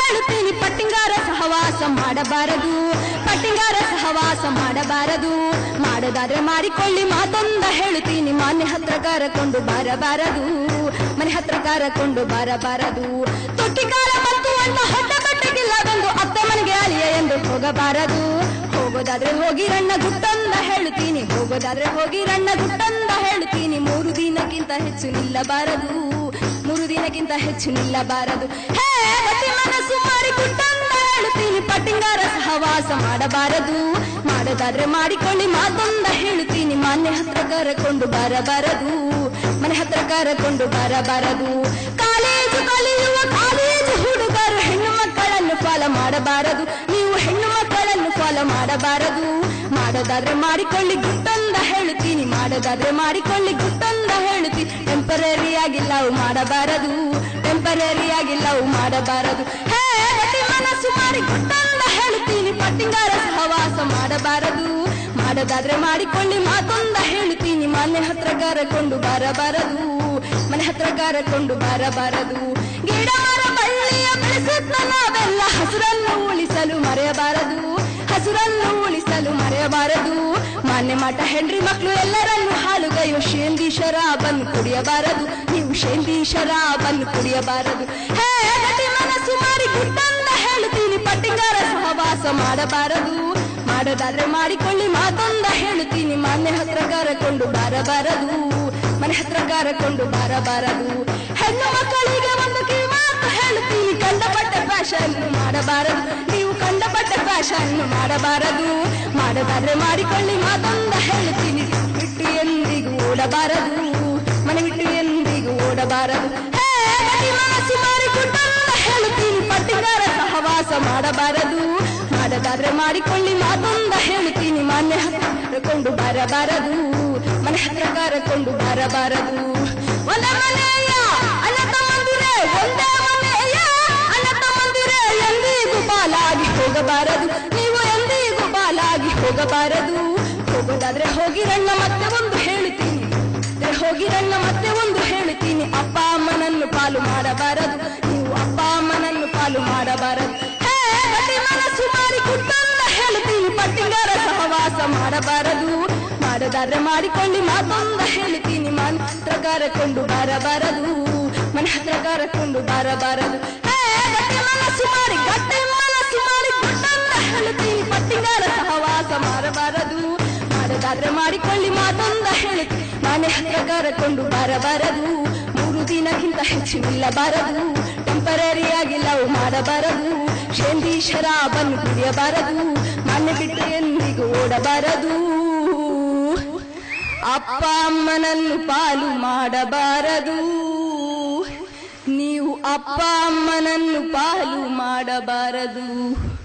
ಹೇಳುತ್ತೀನಿ ಪಟ್ಟಿಂಗಾರ ಸಹವಾಸ ಮಾಡಬಾರದು ಪಟ್ಟಿಂಗಾರ ಸಹವಾಸ ಮಾಡಬಾರದು ಮಾಡೋದಾದ್ರೆ ಮಾಡಿಕೊಳ್ಳಿ ಮಾತೊಂದ ಹೇಳುತ್ತೀನಿ ಮಾನ್ಯ ಹತ್ರ ಕರಕೊಂಡು ಬಾರಬಾರದು ಮನೆ ಹತ್ರ ಕರಕೊಂಡು ಬಾರಬಾರದು ತೊಟ್ಟಿಗಾಲ ಮತ್ತು ಅಣ್ಣ ಹೊಟ್ಟ ಬಟ್ಟೆಗಿಲ್ಲ ಬಂದು ಅತ್ತ ಮನೆಗೆ ಅಲಿಯ ಎಂದು ಹೋಗಬಾರದು ಹೋಗೋದಾದ್ರೆ ಹೋಗಿರಣ್ಣ ಗುಟ್ಟಂದ ಹೇಳುತ್ತೀನಿ ಹೋಗೋದಾದ್ರೆ ಹೋಗಿರಣ್ಣ ಗುಟ್ಟಂದ ಹೇಳುತ್ತೀನಿ ಮೂರು ದಿನಕ್ಕಿಂತ ಹೆಚ್ಚು ನಿಲ್ಲಬಾರದು ಮೂರು ದಿನಕ್ಕಿಂತ ಹೆಚ್ಚು ನಿಲ್ಲಬಾರದು ಹೇ ಗತಿ ಮನಸ್ಸು ಮಾರಿ ಗುಟ್ಟಂದ ಹೇಳುತ್ತೀನಿ ಪಟ್ಟಿಂಗಾರ ಸಹವಾಸ ಮಾಡಬಾರದು ಮಾಡೋದಾದ್ರೆ ಮಾಡಿಕೊಳ್ಳಿ ಮಾತೊಂದ ಹೇಳುತ್ತೀನಿ ಮಾನ್ಯ ಹತ್ರ ಕರಕೊಂಡು ಬರಬಾರದು ಮನೆ ಹತ್ರ ಕರಕೊಂಡು ಬರಬಾರದು ಕಾಲೇಜು ಕಲಿಯುವ ಕಾಲೇಜು ಹುಡುಗರು ಹೆಣ್ಣು ಮಕ್ಕಳನ್ನು ಫಾಲೋ ಮಾಡಬಾರದು ನೀವು ಹೆಣ್ಣು ಮಕ್ಕಳನ್ನು ಫಾಲೋ ಮಾಡಬಾರದು ಮಾಡೋದಾದ್ರೆ ಮಾಡಿಕೊಳ್ಳಿ ಗುಟ್ಟಂದ ಹೇಳುತ್ತೀನಿ ಮಾಡೋದಾದ್ರೆ ಮಾಡಿಕೊಳ್ಳಿ ಗುಟ್ಟಂದ ಹೇಳುತ್ತೀನಿ ಟೆಂಪರರಿ ಆಗಿ ಲವ್ ಮಾಡಬಾರದು ಟೆಂಪರರಿ ಆಗಿ ಲವ್ ಮಾಡಬಾರದು ಹೇ ಗತಿ ಮನಸ್ಸು ಮಾಡಿ ಗುಟ್ಟಂದ ಹೇಳುತ್ತೀನಿ ಪಟ್ಟಿಂಗಾರ ಸಹವಾಸ ಮಾಡಬಾರದು ಮಾಡೋದಾದ್ರೆ ಮಾಡಿಕೊಳ್ಳಿ ಮಾತೊಂದ ಹೇಳುತ್ತೀನಿ ಮನೆ ಹತ್ರ ಕರಕೊಂಡು ಬರಬಾರದು ಮನೆ ಹತ್ರ ಕರಕೊಂಡು ಬರಬಾರದು ಗಿಡ ಮರ ಬಳ್ಳಿಯ ಬೆಳೆಸುತ್ತ ನಾವೆಲ್ಲ ಹಸುರನ್ನು ಉಳಿಸಲು ಮರೆಯಬಾರದು ಹಸುರನ್ನು ಉಳಿಸಲು ಮರೆಯಬಾರದು ಮಾನ್ಯ ಮಠ ಹೆಂಡ್ರಿ ಮಕ್ಕಳು ಎಲ್ಲರನ್ನು ಹಾಲುಗೈವ ಶೇಂದಿ ಶರಾಬನ್ನು ಕುಡಿಯಬಾರದು ನೀವು ಶೇಂದಿ ಶರಾಬನ್ನು ಕುಡಿಯಬಾರದು ಹೇ ಗತಿ ಮನಸ್ಸು ಮಾರಿ ಗುಟ್ಟಂದ ಹೇಳುತ್ತೀನಿ ಪಟ್ಟಿಂಗಾರ ಸಹವಾಸ ಮಾಡಬಾರದು ಮಾಡೋದಾದ್ರೆ ಮಾಡಿಕೊಳ್ಳಿ ಮಾತೊಂದ ಹೇಳುತ್ತೀನಿ ಮನೆ ಹತ್ರ ಕರಕೊಂಡು ಬರಬಾರದು ಮನೆ ಹತ್ರ ಕರಕೊಂಡು ಬರಬಾರದು ಹೆಣ್ಣು ಮಕ್ಕಳಿಗೆ ಒಂದು ಕಿವಿಮಾತು ಹೇಳುತ್ತೀನಿ ಕಂಡಪಟ್ಟ ಫ್ಯಾಷನ್ ಮಾಡಬಾರದು ನೀವು ಕಂಡಪಟ್ಟ ಫ್ಯಾಷನ್ ಮಾಡಬಾರದು ಮಾಡೋದಾದ್ರೆ ಮಾಡಿಕೊಳ್ಳಿ ಮಾತೊಂದ ಹೇಳುತ್ತೀನಿ ಬಿಟ್ಟು ಎಂದಿಗೂ ಓಡಬಾರದು ಮನೆ ಬಿಟ್ಟು ಎಂದಿಗೂ ಓಡಬಾರದು ಹೇ ಗತಿ ಮನಸ್ಸು ಮಾರಿ ಗುಟ್ಟಂದ ಹೇಳುತ್ತೀನಿ ಪಟ್ಟಿಗಾರ ಸಹವಾಸ ಮಾಡಬಾರದು ಮಾಡೋದಾದ್ರೆ ಮಾಡಿಕೊಳ್ಳಿ ಮಾತೊಂದ ಹೇಳ್ತೀನಿ ಮಾನ್ಯ ಹತ್ರಕೊಂಡು ಬರಬಾರದು ಮನೆ ಹತ್ರ ಕರಕೊಂಡು ಬರಬಾರದು ಒಂದ ಮನೆಯ ಅಣ್ಣ ತಮ್ಮಂದಿರೇ ಒಂದೇ ಮನೆಯ ಅಣ್ಣ ತಮ್ಮಂದಿರೇ ಎಂದಿಗೂ ಬಾಲಾಗಿ ಹೋಗಬಾರದು ನೀವು ಎಂದಿಗೂ ಬಾಲಾಗಿ ಹೋಗಬಾರದು ಹೋಗೋದಾದ್ರೆ ಹೋಗಿರಣ್ಣ ಮತ್ತೆ ಒಂದು ಹೇಳ್ತೀನಿ ಆದ್ರೆ ಹೋಗಿರಣ್ಣ ಮತ್ತೆ ಒಂದು ಹೇಳ್ತೀನಿ ಅಪ್ಪ ಅಮ್ಮನನ್ನು ಪಾಲು ಮಾಡಬಾರದು ನೀವು ಅಪ್ಪ ಅಮ್ಮನನ್ನು ಪಾಲು ಮಾಡಬಾರದು ಹೇ ಗತಿ ಮನಸ್ಸು ಮಾರಿ ಕುಟ್ಟಂದ ಹೇಳ್ತೀನಿ ಪಟ್ಟಿಗಾರ ಸಹವಾಸ ಮಾಡಬಾರದು ಮಾಡೋದಾದ್ರೆ ಮಾಡಿಕೊಳ್ಳಿ ಮಾತೊಂದ ಹೇಳ್ತೀನಿ ಮನೆ ಹತ್ರ ಕರಕೊಂಡು ಬರಬಾರದು ಮನೆ ಹತ್ರ ಕರಕೊಂಡು ಬರಬಾರದು ಹೇ ಗಟ್ಟಿ ಮನಸ್ಸು ಮಾಡಿ ಗಟ್ಟಿ ಮನಸ್ಸು ಮಾಡಿ ಗುಟ್ಟಂದ ಹೇಳ್ತೀನಿ ಪಟ್ಟಿಗಾರ ಸಹವಾಸ ಮಾಡಬಾರದು ಮಾಡೋದಾದ್ರೆ ಮಾಡಿಕೊಳ್ಳಿ ಮಾತೊಂದ ಹೇಳ್ತೀನಿ ಮನೆ ಹತ್ರ ಕರಕೊಂಡು ಬರಬಾರದು ಮೂರು ದಿನಕ್ಕಿಂತ ಹೆಚ್ಚು ನಿಲ್ಲಬಾರದು ಟೆಂಪರರಿ ಆಗಿ ಲವ್ ಮಾಡಬಾರದು ಶೇಂದಿ ಶರಾಬನ್ನು ಕುಡಿಯಬಾರದು ಮನೆ ಬಿಟ್ಟು ಎಂದಿಗೂ ಓಡಬಾರದು ಅಪ್ಪ ಅಮ್ಮನನ್ನು ಪಾಲು ಮಾಡಬಾರದು ನೀವು ಅಪ್ಪ ಅಮ್ಮನನ್ನು ಪಾಲು ಮಾಡಬಾರದು